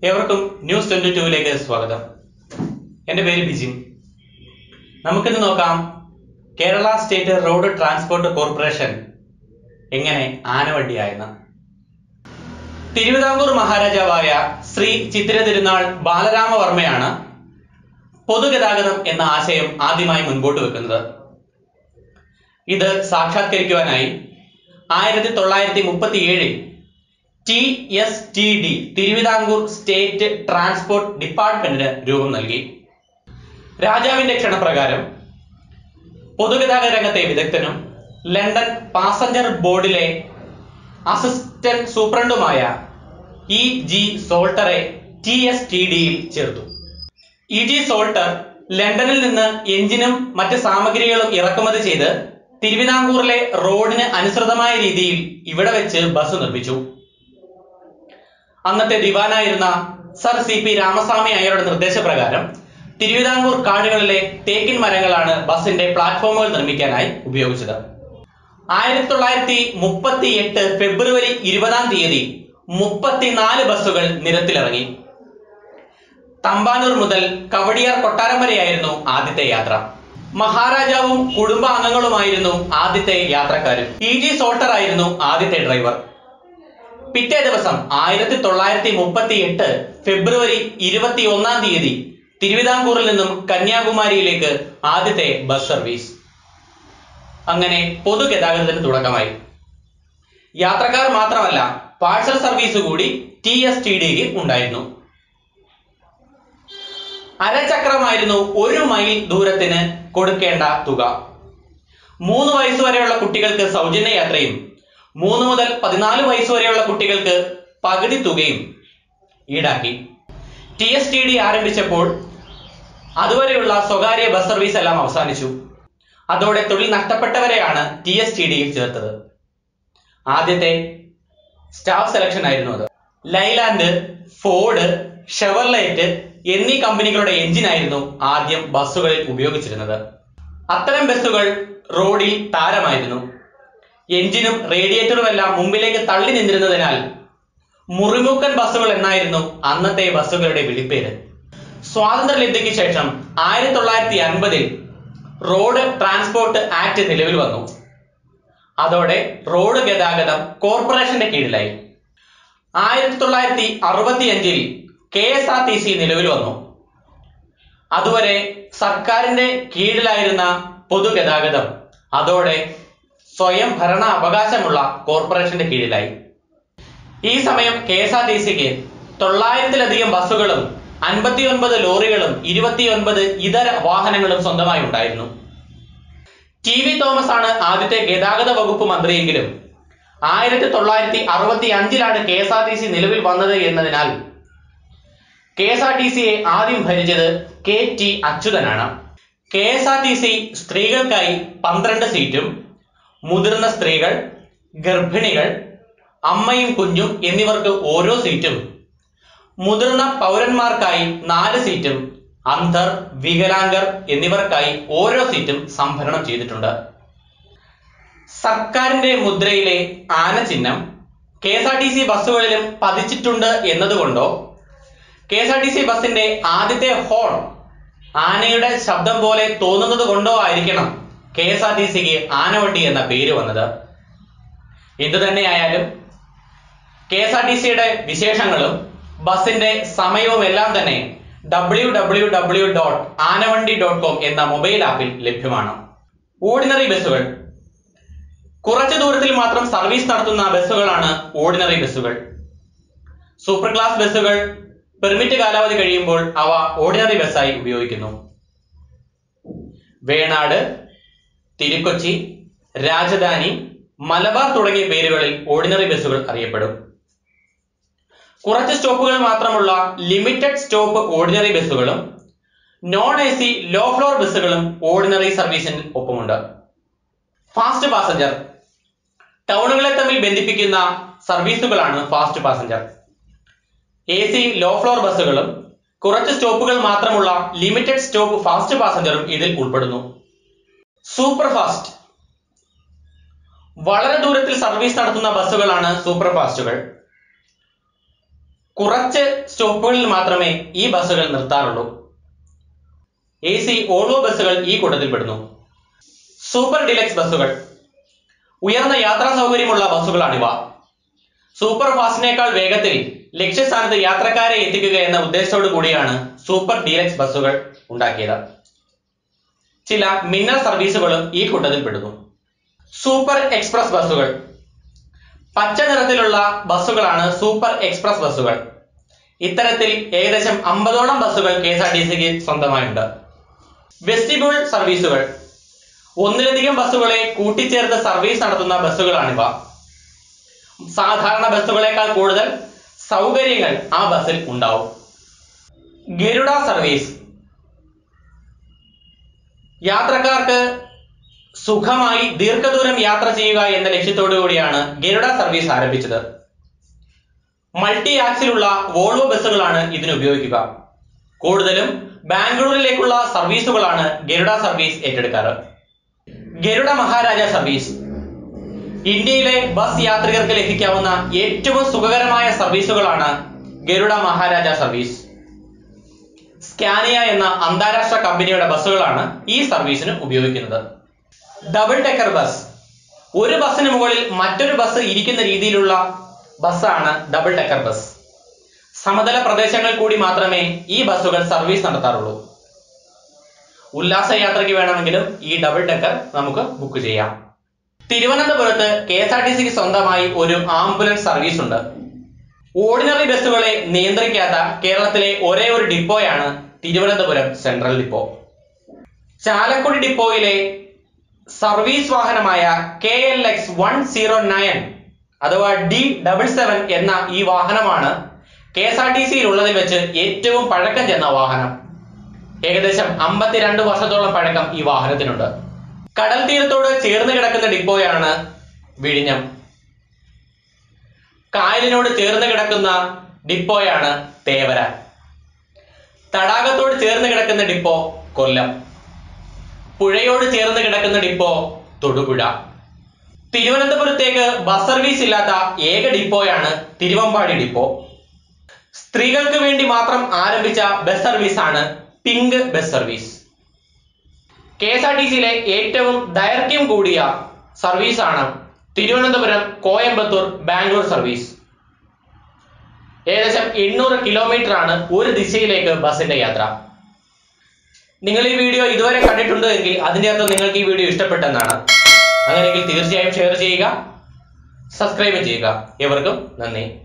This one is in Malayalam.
ഏവർക്കും ന്യൂസ് ട്വന്റി ടൂവിലേക്ക് സ്വാഗതം എന്റെ പേര് ബിജിൻ നമുക്കിന്ന് നോക്കാം Kerala state road transport corporation എങ്ങനെ ആനവണ്ടിയായെന്ന് തിരുവിതാംകൂർ മഹാരാജാവായ ശ്രീ ചിത്തിര തിരുനാൾ ബാലരാമവർമ്മയാണ് പൊതുഗതാഗതം എന്ന ആശയം ആദ്യമായി മുൻപോട്ട് വെക്കുന്നത് ഇത് സാക്ഷാത്കരിക്കുവാനായി ആയിരത്തി തൊള്ളായിരത്തി മുപ്പത്തി ഏഴിൽ T S T D Thiruvithamkoor state transport ഡിപ്പാർട്ട്മെന്റിന് രൂപം നൽകി രാജാവിന്റെ ക്ഷണപ്രകാരം പൊതുഗതാഗത രംഗത്തെ വിദഗ്ധനും ലണ്ടൻ പാസഞ്ചർ ബോർഡിലെ അസിസ്റ്റന്റ് സൂപ്രണ്ടുമായ ഇ ജി സോൾട്ടറെ ടി എസ് ടി ഡിയിൽ ചേർത്തു ഇ ജി സോൾട്ടർ ലണ്ടനിൽ നിന്ന് എഞ്ചിനും മറ്റ് സാമഗ്രികളും ഇറക്കുമതി ചെയ്ത് തിരുവിതാംകൂറിലെ റോഡിന് അനുസൃതമായ രീതിയിൽ ഇവിടെ വെച്ച് ബസ് നിർമ്മിച്ചു അന്നത്തെ ദിവാനായിരുന്ന സർ സി പി രാമസ്വാമി അയ്യരുടെ നിർദ്ദേശപ്രകാരം തിരുവിതാംകൂർ കാടുകളിലെ തേക്കിൻ മരങ്ങളാണ് ബസിന്റെ പ്ലാറ്റ്ഫോമുകൾ നിർമ്മിക്കാനായി ഉപയോഗിച്ചത് ആയിരത്തി തൊള്ളായിരത്തി മുപ്പത്തി എട്ട് ഫെബ്രുവരി ഇരുപതാം തീയതി മുപ്പത്തിനാല് ബസ്സുകൾ നിരത്തിലിറങ്ങി തമ്പാനൂർ മുതൽ കവടിയാർ കൊട്ടാരം വരെയായിരുന്നു ആദ്യത്തെ യാത്ര മഹാരാജാവും കുടുംബാംഗങ്ങളുമായിരുന്നു ആദ്യത്തെ യാത്രക്കാരും ഇ ജി സോൾട്ടർ ആയിരുന്നു ആദ്യത്തെ ഡ്രൈവർ പിറ്റേ ദിവസം ആയിരത്തി തൊള്ളായിരത്തി മുപ്പത്തി എട്ട് ഫെബ്രുവരി ഇരുപത്തി ഒന്നാം തീയതി തിരുവിതാംകൂറിൽ നിന്നും കന്യാകുമാരിയിലേക്ക് ആദ്യത്തെ ബസ് സർവീസ് അങ്ങനെ പൊതുഗതാഗതത്തിന് തുടക്കമായി യാത്രക്കാർ മാത്രമല്ല പാഴ്സൽ സർവീസ് കൂടി ടി എസ് ടി ഡിക്ക് ഉണ്ടായിരുന്നു അരചക്രമായിരുന്നു ഒരു മൈൽ ദൂരത്തിന് കൊടുക്കേണ്ട തുക മൂന്ന് വയസ്സ് വരെയുള്ള കുട്ടികൾക്ക് സൗജന്യ യാത്രയും മൂന്ന് മുതൽ പതിനാല് വയസ്സ് വരെയുള്ള കുട്ടികൾക്ക് പകുതി തുകയും ഈടാക്കി ടി എസ് ടി ഡി ആരംഭിച്ചപ്പോൾ അതുവരെയുള്ള സ്വകാര്യ ബസ് സർവീസ് എല്ലാം അവസാനിച്ചു അതോടെ തൊഴിൽ നഷ്ടപ്പെട്ടവരെയാണ് ടി എസ് ടി ഡിയിൽ ചേർത്തത് ആദ്യത്തെ സ്റ്റാഫ് സെലക്ഷൻ ആയിരുന്നു അത് ലൈലാൻഡ് ഫോർഡ് ഷെവർലൈറ്റ് എന്നീ കമ്പനികളുടെ എഞ്ചിനായിരുന്നു ആദ്യം ബസ്സുകളിൽ ഉപയോഗിച്ചിരുന്നത് അത്തരം ബസ്സുകൾ റോഡിൽ താരമായിരുന്നു എഞ്ചിനും റേഡിയേറ്ററും എല്ലാം മുമ്പിലേക്ക് തള്ളി നിന്നിരുന്നതിനാൽ മുറിമൂക്കൻ ബസ്സുകൾ എന്നായിരുന്നു അന്നത്തെ ബസ്സുകളുടെ വിളിപ്പേര് സ്വാതന്ത്ര്യ ലബ്ധിക്ക് ശേഷം ആയിരത്തി തൊള്ളായിരത്തി അൻപതിൽ റോഡ് ട്രാൻസ്പോർട്ട് ആക്ട് നിലവിൽ വന്നു അതോടെ റോഡ് ഗതാഗതം കോർപ്പറേഷന്റെ കീഴിലായി ആയിരത്തി തൊള്ളായിരത്തി അറുപത്തി അഞ്ചിൽ K S R T C നിലവിൽ വന്നു അതുവരെ സർക്കാരിന്റെ കീഴിലായിരുന്ന പൊതുഗതാഗതം അതോടെ സ്വയം ഭരണ അവകാശമുള്ള കോർപ്പറേഷന്റെ കീഴിലായി ഈ സമയം കെ എസ് ആർ ടി സിക്ക് തൊള്ളായിരത്തിലധികം ബസ്സുകളും അൻപത്തിയൊൻപത് ലോറികളും ഇരുപത്തിയൊൻപത് ഇതര വാഹനങ്ങളും സ്വന്തമായി ഉണ്ടായിരുന്നു ടി വി തോമസ് ആണ് ആദ്യത്തെ ഗതാഗത വകുപ്പ് മന്ത്രിയെങ്കിലും ആയിരത്തി തൊള്ളായിരത്തി അറുപത്തി അഞ്ചിലാണ് K S R T C നിലവിൽ വന്നത് എന്നതിനാൽ കെ എസ് ആർ ടി സിയെ ആദ്യം ഭരിച്ചത് കെ ടി അച്യുതനാണ് K S R T C സ്ത്രീകൾക്കായി പന്ത്രണ്ട് സീറ്റും മുതിർന്ന സ്ത്രീകൾ ഗർഭിണികൾ അമ്മയും കുഞ്ഞും എന്നിവർക്ക് ഓരോ സീറ്റും മുതിർന്ന പൗരന്മാർക്കായി നാല് സീറ്റും അന്ധർ വികലാംഗർ എന്നിവർക്കായി ഓരോ സീറ്റും സംഭരണം ചെയ്തിട്ടുണ്ട് സർക്കാരിന്റെ മുദ്രയിലെ ആന ചിഹ്നം K S R T C ബസ്സുകളിലും പതിച്ചിട്ടുണ്ട് എന്നതുകൊണ്ടോ K S R T C ബസിന്റെ ആദ്യത്തെ ഹോൺ ആനയുടെ ശബ്ദം പോലെ തോന്നുന്നത് കൊണ്ടോ ആയിരിക്കണം കെ എസ് ആർ ടി സിക്ക് ആനവണ്ടി എന്ന പേര് വന്നത് എന്തു തന്നെയായാലും കെ എസ് ആർ ടി സിയുടെ വിശേഷങ്ങളും ബസിന്റെ സമയവും എല്ലാം തന്നെ W W W dot Aanavandi dot com എന്ന മൊബൈൽ ആപ്പിൽ ലഭ്യമാണ് ഓർഡിനറി ബസ്സുകൾ കുറച്ചു ദൂരത്തിൽ മാത്രം സർവീസ് നടത്തുന്ന ബസ്സുകളാണ് ഓർഡിനറി ബസ്സുകൾ സൂപ്പർ ക്ലാസ് ബസ്സുകൾ പെർമിറ്റ് കാലാവധി കഴിയുമ്പോൾ അവ ഓർഡിനറി ബസ്സായി ഉപയോഗിക്കുന്നു വേണാട് തിരുക്കൊച്ചി രാജധാനി മലബാർ തുടങ്ങിയ പേരുകളിൽ ഓർഡിനറി ബസ്സുകൾ അറിയപ്പെടും കുറച്ച് സ്റ്റോപ്പുകൾ മാത്രമുള്ള ലിമിറ്റഡ് സ്റ്റോപ്പ് ഓർഡിനറി ബസ്സുകളും non A C low floor ബസ്സുകളും ഓർഡിനറി സർവീസിന് ഒപ്പമുണ്ട് ഫാസ്റ്റ് പാസഞ്ചർ ടൗണുകളെ തമ്മിൽ ബന്ധിപ്പിക്കുന്ന സർവീസുകളാണ് fast passenger A C low floor ബസ്സുകളും കുറച്ച് സ്റ്റോപ്പുകൾ മാത്രമുള്ള ലിമിറ്റഡ് സ്റ്റോപ്പ് ഫാസ്റ്റ് പാസഞ്ചറും ഇതിൽ ഉൾപ്പെടുന്നു സൂപ്പർ ഫാസ്റ്റ് വളരെ ദൂരത്തിൽ സർവീസ് നടത്തുന്ന ബസ്സുകളാണ് സൂപ്പർ ഫാസ്റ്റുകൾ കുറച്ച് സ്റ്റോപ്പുകളിൽ മാത്രമേ ഈ ബസ്സുകൾ നിർത്താറുള്ളൂ എ സി ഓൾവോ ബസ്സുകൾ ഈ കൂട്ടത്തിൽപ്പെടുന്നു സൂപ്പർ ഡിലക്സ് ബസ്സുകൾ ഉയർന്ന യാത്രാ സൗകര്യമുള്ള ബസ്സുകളാണിവ സൂപ്പർ ഫാസ്റ്റിനേക്കാൾ വേഗത്തിൽ ലക്ഷ്യസ്ഥാനത്ത് യാത്രക്കാരെ എത്തിക്കുക എന്ന ഉദ്ദേശത്തോടു കൂടിയാണ് സൂപ്പർ ഡീലക്സ് ബസ്സുകൾ ഉണ്ടാക്കിയത് ചില മിന്നൽ സർവീസുകളും ഈ കൂട്ടത്തിൽപ്പെടുന്നു സൂപ്പർ എക്സ്പ്രസ് ബസ്സുകൾ പച്ച നിറത്തിലുള്ള ബസ്സുകളാണ് സൂപ്പർ എക്സ്പ്രസ് ബസ്സുകൾ ഇത്തരത്തിൽ ഏകദേശം അമ്പതോളം ബസ്സുകൾ കെ എസ് ആർ ടി സിക്ക് സ്വന്തമായുണ്ട് വെസ്റ്റിബ്യൂൾ സർവീസുകൾ ഒന്നിലധികം ബസ്സുകളെ കൂട്ടിച്ചേർത്ത് സർവീസ് നടത്തുന്ന ബസ്സുകളാണിവ സാധാരണ ബസ്സുകളേക്കാൾ കൂടുതൽ സൗകര്യങ്ങൾ ആ ബസ്സിൽ ഉണ്ടാവും ഗരുഡ സർവീസ് യാത്രക്കാർക്ക് സുഖമായി ദീർഘദൂരം യാത്ര ചെയ്യുക എന്ന ലക്ഷ്യത്തോടു കൂടിയാണ് ഗരുഡ സർവീസ് ആരംഭിച്ചത് മൾട്ടി ആക്സിലുള്ള വോൾവോ ബസ്സുകളാണ് ഇതിന് ഉപയോഗിക്കുക കൂടുതലും ബാംഗ്ലൂരിലേക്കുള്ള സർവീസുകളാണ് ഗരുഡ സർവീസ് ഏറ്റെടുക്കാറ് ഗരുഡ മഹാരാജ സർവീസ് ഇന്ത്യയിലെ ബസ് യാത്രികർക്ക് ലഭിക്കാവുന്ന ഏറ്റവും സുഖകരമായ സർവീസുകളാണ് ഗരുഡ മഹാരാജ സർവീസ് സ്കാനിയ എന്ന അന്താരാഷ്ട്ര കമ്പനിയുടെ ബസ്സുകളാണ് ഈ സർവീസിന് ഉപയോഗിക്കുന്നത് ഡബിൾ ഡെക്കർ ബസ് ഒരു ബസ്സിന് മുകളിൽ മറ്റൊരു ബസ് ഇരിക്കുന്ന രീതിയിലുള്ള ബസ്സാണ് ഡബിൾ ഡെക്കർ ബസ് സമതല പ്രദേശങ്ങളിൽ കൂടി മാത്രമേ ഈ ബസ്സുകൾ സർവീസ് നടത്താറുള്ളൂ ഉല്ലാസ യാത്രയ്ക്ക് വേണമെങ്കിലും ഈ ഡബിൾ ഡെക്കർ നമുക്ക് ബുക്ക് ചെയ്യാം തിരുവനന്തപുരത്ത് കെ എസ് ആർ ടി സിക്ക് സ്വന്തമായി ഒരു ആംബുലൻസ് സർവീസ് ഉണ്ട് ഓർഡിനറി ബസ്സുകളെ നിയന്ത്രിക്കാത്ത കേരളത്തിലെ ഒരേ ഒരു ഡിപ്പോയാണ് തിരുവനന്തപുരം സെൻട്രൽ ഡിപ്പോ ചാലക്കുടി ഡിപ്പോയിലെ സർവീസ് വാഹനമായ K L X one zero nine അഥവാ ഡി ഡബിൾ സെവൻ എന്ന ഈ വാഹനമാണ് കെ എസ് ആർ ടി സിയിൽ ഉള്ളതിൽ വെച്ച് ഏറ്റവും പഴക്കം ചെന്ന വാഹനം ഏകദേശം അമ്പത്തിരണ്ട് വർഷത്തോളം പഴക്കം ഈ വാഹനത്തിനുണ്ട് കടൽ തീരത്തോട് ചേർന്ന് കിടക്കുന്ന ഡിപ്പോയാണ് വിഴിഞ്ഞം കായലിനോട് ചേർന്ന് കിടക്കുന്ന ഡിപ്പോയാണ് തേവര തടാകത്തോട് ചേർന്ന് കിടക്കുന്ന ഡിപ്പോ കൊല്ലം പുഴയോട് ചേർന്ന് കിടക്കുന്ന ഡിപ്പോ തൊടുപുഴ തിരുവനന്തപുരത്തേക്ക് ബസ് സർവീസ് ഇല്ലാത്ത ഏക ഡിപ്പോയാണ് തിരുവമ്പാടി ഡിപ്പോ സ്ത്രീകൾക്ക് വേണ്ടി മാത്രം ആരംഭിച്ച ബസ് സർവീസാണ് pink bus service K S R T സിയിലെ ഏറ്റവും ദൈർഘ്യം കൂടിയ സർവീസാണ് തിരുവനന്തപുരം കോയമ്പത്തൂർ ബാംഗ്ലൂർ സർവീസ് ഏകദേശം എണ്ണൂറ് കിലോമീറ്റർ ആണ് ഒരു ദിശയിലേക്ക് ബസിന്റെ യാത്ര നിങ്ങൾ ഈ വീഡിയോ ഇതുവരെ കണ്ടിട്ടുണ്ട് എങ്കിൽ അതിന്റെ അർത്ഥം നിങ്ങൾക്ക് ഈ വീഡിയോ ഇഷ്ടപ്പെട്ടെന്നാണ് അങ്ങനെയെങ്കിൽ തീർച്ചയായും ഷെയർ ചെയ്യുക സബ്സ്ക്രൈബ് ചെയ്യുക എവർക്കും നന്ദി